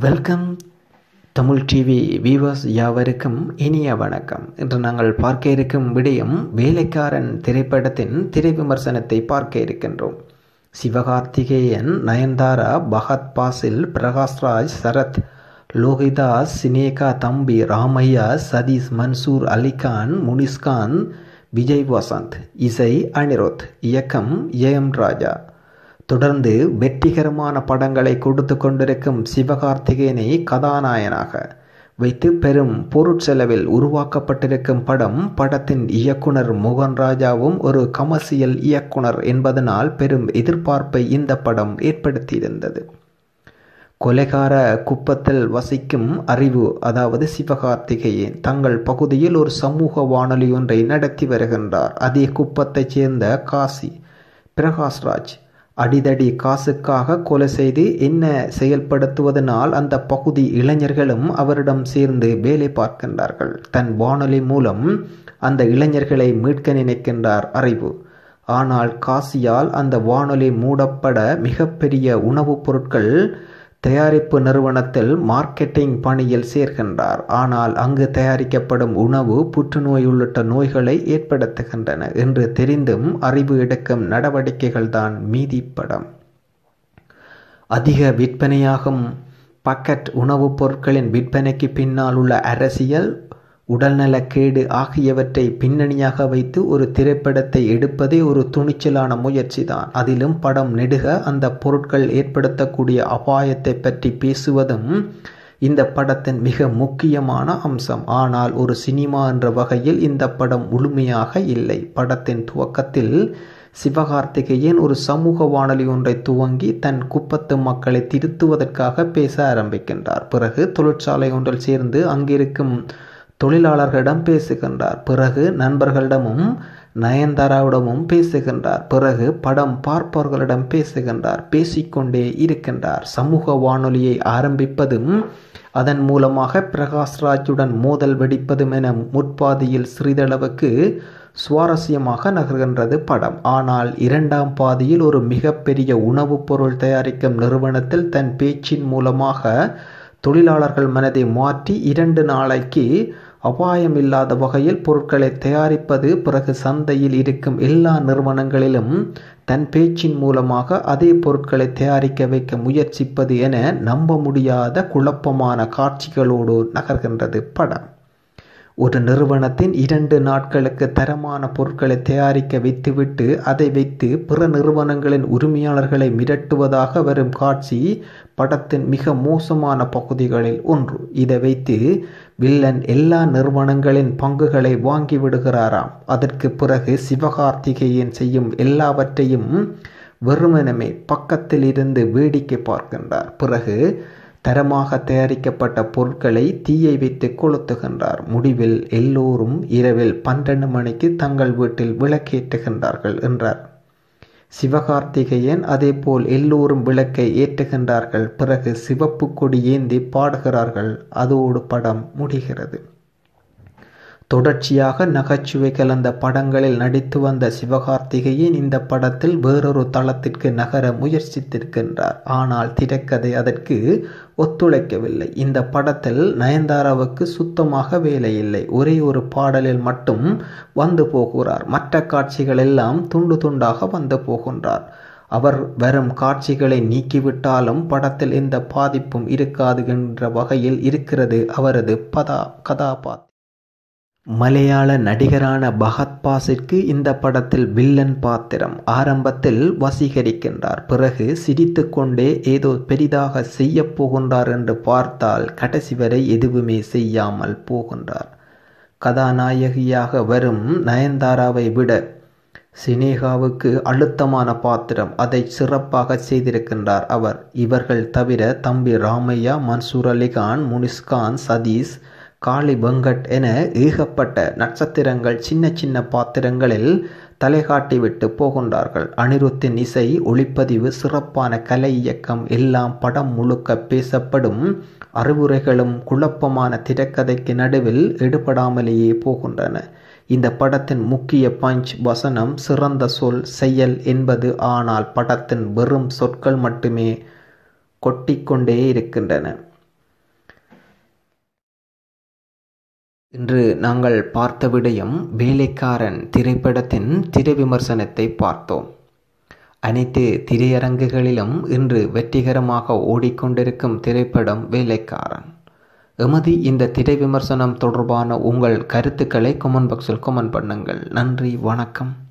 welcome Tamil TV viewers யாவருக்கும் இனிய வணக்கம் இன்று நாங்கள் பார்க்க இருக்கும் விடயம் வேலைக்காரன் திரைப்படத்தின் திரை விமர்சனத்தை பார்க்க இருக்கின்றோம் சிவகார்த்திகேயன் நயன்தாரா பகத் பாசில் பிரகாஷ்ராஜ் சரத் லோகிதாஸ் சினேகா தம்பி ராமையா சதீஷ் மன்சூர் அலிகான் முனிஸ்கான் விஜய் வசந்த் இசை அனிருத் இயக்கம் ஏஎம் ராஜா தொடர்ந்து வெற்றிகரமான படங்களை கொடுத்து கொண்டிருக்கும் சிவகார்த்திகேயனை கதாநாயகனாக வைத்து பெரும் பொருட்செலவில் உருவாக்கப்பட்டிருக்கும் படம் படத்தின் இயக்குனர் மோகன் ராஜாவும் ஒரு கமர்சியல் இயக்குனர் என்பதனால் பெரும் எதிர்பார்ப்பை இந்த படம் ஏற்படுத்தியிருந்தது கொலைகார குப்பத்தில் வசிக்கும் அறிவு அதாவது சிவகார்த்திகேயன் தங்கள் பகுதியில் ஒரு சமூக வானொலி ஒன்றை நடத்தி வருகின்றார் அதே குப்பத்தைச் சேர்ந்த காசி பிரகாஷ்ராஜ் அடிதடி காசுக்காக கொலை செய்து என்ன செயல்படுத்துவதனால் அந்த பகுதி இளைஞர்களும் அவரிடம் சேர்ந்து வேலை பார்க்கின்றார்கள் தன் வானொலி மூலம் அந்த இளைஞர்களை மீட்க நினைக்கின்றார் அறிவு ஆனால் காசியால் அந்த வானொலி மூடப்பட மிகப்பெரிய உணவுப் பொருட்கள் தயாரிப்பு நிறுவனத்தில் மார்க்கெட்டிங் பணியில் சேர்கின்றார் ஆனால் அங்கு தயாரிக்கப்படும் உணவு புற்றுநோய் உள்ளிட்ட நோய்களை ஏற்படுத்துகின்றன என்று தெரிந்தும் அறிவு எடுக்கும் நடவடிக்கைகள் தான் மீதி படம் அதிக விற்பனையாகும் பக்கெட் உணவுப் பொருட்களின் விற்பனைக்கு பின்னால் உள்ள அரசியல் உடல்நலக்கேடு ஆகியவற்றை பின்னணியாக வைத்து ஒரு திரைப்படத்தை எடுப்பதே ஒரு துணிச்சலான முயற்சி தான் அதிலும் படம் நெடுக அந்த பொருட்கள் ஏற்படுத்தக்கூடிய அபாயத்தை பற்றி பேசுவதும் இந்த படத்தின் மிக முக்கியமான அம்சம் ஆனால் ஒரு சினிமா என்ற வகையில் இந்த படம் முழுமையாக இல்லை படத்தின் துவக்கத்தில் சிவகார்த்திகேயன் ஒரு சமூக வானொலி ஒன்றை துவங்கி தன் குப்பத்து மக்களை திருத்துவதற்காக பேச ஆரம்பிக்கின்றார் பிறகு தொழிற்சாலை ஒன்றில் சேர்ந்து அங்கிருக்கும் தொழிலாளர்களிடம் பேசுகின்றார் பிறகு நண்பர்களிடமும் நயன்தாராவிடமும் பேசுகின்றார் பிறகு படம் பார்ப்பவர்களிடம் பேசுகின்றார் பேசிக்கொண்டே இருக்கின்றார் சமூக வானொலியை ஆரம்பிப்பதும் அதன் மூலமாக பிரகாஷ்ராஜுடன் மோதல் வெடிப்பதும் என முற்பாதியில் சிறிதளவுக்கு சுவாரஸ்யமாக நகர்கின்றது படம் ஆனால் இரண்டாம் பாதியில் ஒரு மிகப்பெரிய உணவுப் பொருள் தயாரிக்கும் நிறுவனத்தில் தன் பேச்சின் மூலமாக தொழிலாளர்கள் மனதை மாற்றி இரண்டு நாளைக்கு அபாயம் இல்லாத வகையில் பொருட்களை தயாரிப்பது பிறகு சந்தையில் இருக்கும் எல்லா நிறுவனங்களிலும் தன் பேச்சின் மூலமாக அதே பொருட்களை தயாரிக்க வைக்க முயற்சிப்பது என நம்ப முடியாத குழப்பமான காட்சிகளோடு நகர்கின்றது படம் ஒரு நிறுவனத்தின் இரண்டு நாட்களுக்கு தரமான பொருட்களை தயாரிக்க வைத்துவிட்டு அதை வைத்து பிற நிறுவனங்களின் உரிமையாளர்களை மிரட்டுவதாக வரும் காட்சி படத்தின் மிக மோசமான பகுதிகளில் ஒன்று இதை வைத்து வில்லன் எல்லா நிறுவனங்களின் பங்குகளை வாங்கி விடுகிறாராம் அதற்கு பிறகு சிவகார்த்திகேயன் செய்யும் எல்லாவற்றையும் வெறுமனமே பக்கத்தில் இருந்து வேடிக்கை பார்க்கின்றார் பிறகு தரமாக தயாரிக்கப்பட்ட பொருட்களை தீயை வைத்து கொளுத்துகின்றார் முடிவில் எல்லோரும் இரவில் பன்னெண்டு மணிக்கு தங்கள் வீட்டில் விளக்கேற்றுகின்றார்கள் என்றார் சிவகார்த்திகேயன் அதேபோல் எல்லோரும் விளக்கை ஏற்றுகின்றார்கள் பிறகு சிவப்பு கொடி ஏந்தி பாடுகிறார்கள் அதோடு படம் முடிகிறது தொடர்ச்சியாக நகைச்சுவை கலந்த படங்களில் நடித்து வந்த சிவகார்த்திகேயன் இந்த படத்தில் வேறொரு தளத்திற்கு நகர முயற்சித்திருக்கின்றார் ஆனால் திரைக்கதை அதற்கு ஒத்துழைக்கவில்லை இந்த படத்தில் நயன்தாராவுக்கு சுத்தமாக வேலை இல்லை ஒரே ஒரு பாடலில் மட்டும் வந்து போகிறார் மற்ற காட்சிகள் எல்லாம் துண்டு துண்டாக வந்து போகின்றார் அவர் வரும் காட்சிகளை நீக்கிவிட்டாலும் படத்தில் எந்த பாதிப்பும் இருக்காது என்ற வகையில் இருக்கிறது அவரது பதா கதாபாத்திரம் மலையாள நடிகரான பகத் பாஸிற்கு இந்த படத்தில் வில்லன் பாத்திரம் ஆரம்பத்தில் வசீகரிக்கின்றார் பிறகு சிரித்து கொண்டே ஏதோ பெரிதாக செய்ய போகின்றார் என்று பார்த்தால் கடைசி வரை எதுவுமே செய்யாமல் போகின்றார் கதாநாயகியாக வரும் நயன்தாராவை விட சினேகாவுக்கு அழுத்தமான பாத்திரம் அதை சிறப்பாக செய்திருக்கின்றார் அவர் இவர்கள் தவிர தம்பி ராமையா மன்சூர் அலிகான் முனிஸ்கான் சதீஷ் காளி வெங்கட் என ஏகப்பட்ட நட்சத்திரங்கள் சின்ன சின்ன பாத்திரங்களில் தலை காட்டிவிட்டு போகின்றார்கள் அனிருத்தின் இசை ஒளிப்பதிவு சிறப்பான கலை இயக்கம் எல்லாம் படம் முழுக்க பேசப்படும் அறிவுரைகளும் குழப்பமான திரைக்கதைக்கு நடுவில் எடுபடாமலேயே போகின்றன இந்த படத்தின் முக்கிய பஞ்ச் வசனம் சிறந்த சொல் செயல் என்பது ஆனால் படத்தின் வெறும் சொற்கள் மட்டுமே கொட்டிக்கொண்டே இருக்கின்றன இன்று நாங்கள் பார்த்த விடயம் வேலைக்காரன் திரைப்படத்தின் திரை விமர்சனத்தை பார்த்தோம் அனைத்து திரையரங்குகளிலும் இன்று வெற்றிகரமாக ஓடிக்கொண்டிருக்கும் திரைப்படம் வேலைக்காரன் எமது இந்த திரை விமர்சனம் தொடர்பான உங்கள் கருத்துக்களை கமெண்ட் பாக்ஸில் கமெண்ட் பண்ணுங்கள் நன்றி வணக்கம்